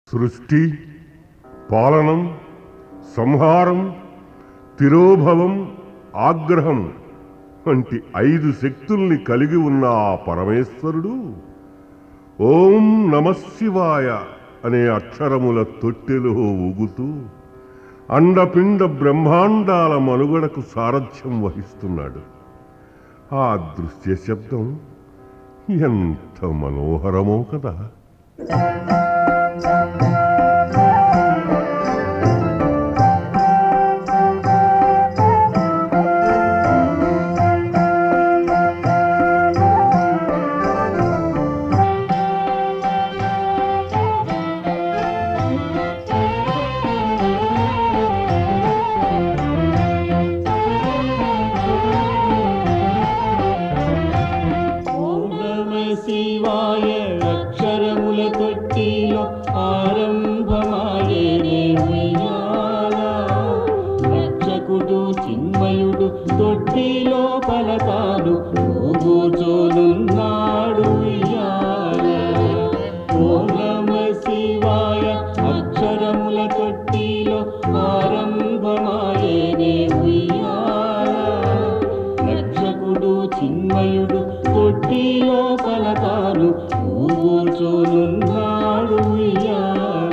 సృష్టి పాలనం సంహారం తిరోభవం ఆగ్రహం వంటి ఐదు శక్తుల్ని కలిగి ఉన్న ఆ పరమేశ్వరుడు ఓం నమశివాయ అనే అక్షరముల తొట్టెలో ఊగుతూ అండపిండ బ్రహ్మాండాల మనుగడకు సారథ్యం వహిస్తున్నాడు ఆ దృశ్య శబ్దం ఎంత మనోహరమో కదా ఓం నమ శివాయ అక్షరముల తొట్టిలో ఆరంభమాయేనే ఉయ్యాల రక్షకుడు చిన్మయుడు తొట్టిలో పలతాడు ఊగూచోనున్నాడు ఉయ్యాల ఓం నమ శివాయ అక్షరముల తొట్టిలో ఆరంభమాయేనే ఉయ్యాల రక్షకుడు చిన్మయుడు తొట్టిలో పలతాలు ఊగూచోనున్నాడు ఉయ్యాల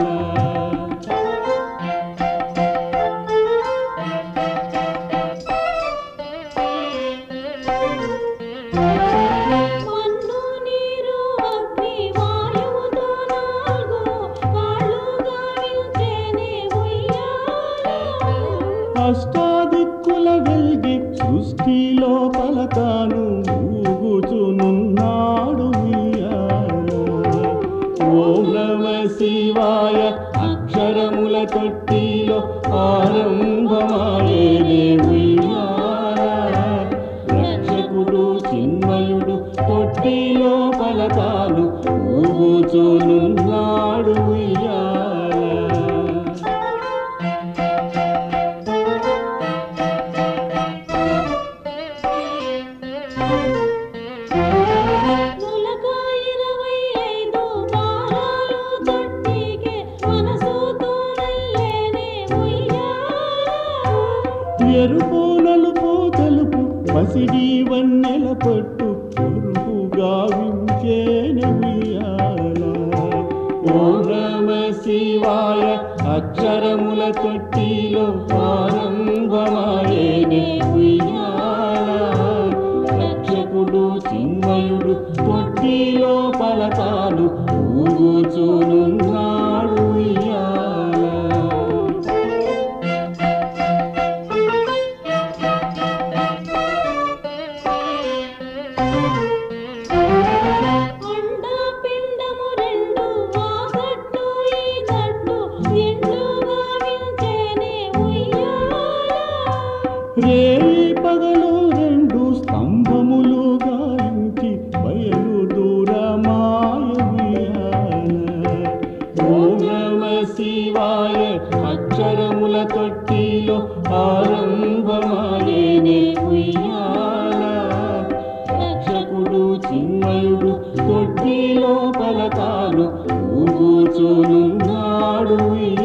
మన్ను నీరు అగ్ని వాయువుతో నాలుగు కాళ్ళుగా విల్చేనే ఉయ్యాల అష్టాదిక్కుల వెల్గి సృష్టిలో పలతాను ఊగుచునున్నాడు ఉయ్యాల. ఓం నమ శివాయ అక్షరముల తొట్టిలో ఆరంభమాయేనే ఉయ్యాల. రక్షకుడు చిన్మయుడు తొట్టిలో పలతాలు ఊగుచునున్నాడు ఉయ్యాల. నులక ఇరవై ఐదు వారాలు తొట్టికే మనసుతో నల్లేనే ఉయ్యాల ఎరుపు నలుపు తెలుపు పసిడి వన్నెల పట్టు పొరుగు గావించేన ఉయ్యాల. ఓం నమ శివాయ అక్షరముల తొట్టిలో ఆరంభమాయేనే ఉయ్యాల. రక్షకుడు చిన్మయుడు తొట్టిలో పలతాలు ఊగుచునున్నాడు ఉయ్యాల. అండ పిండము రెండు వాగట్టు ఈ తట్టు ఎండుగా విల్చేనే ఉయ్యాల రేయి పగలు రెండు స్తంభములు గాయించి బయలు దూరమాయ ఓం నమ శివాయ అక్షరముల తొట్టిలో ఆరంభమాయేనే ఉయ్యాల రక్షకుడు చిన్మయుడు తొట్టిలో పలకాలు ఊగుచునున్నాడు ఉయ్యాల.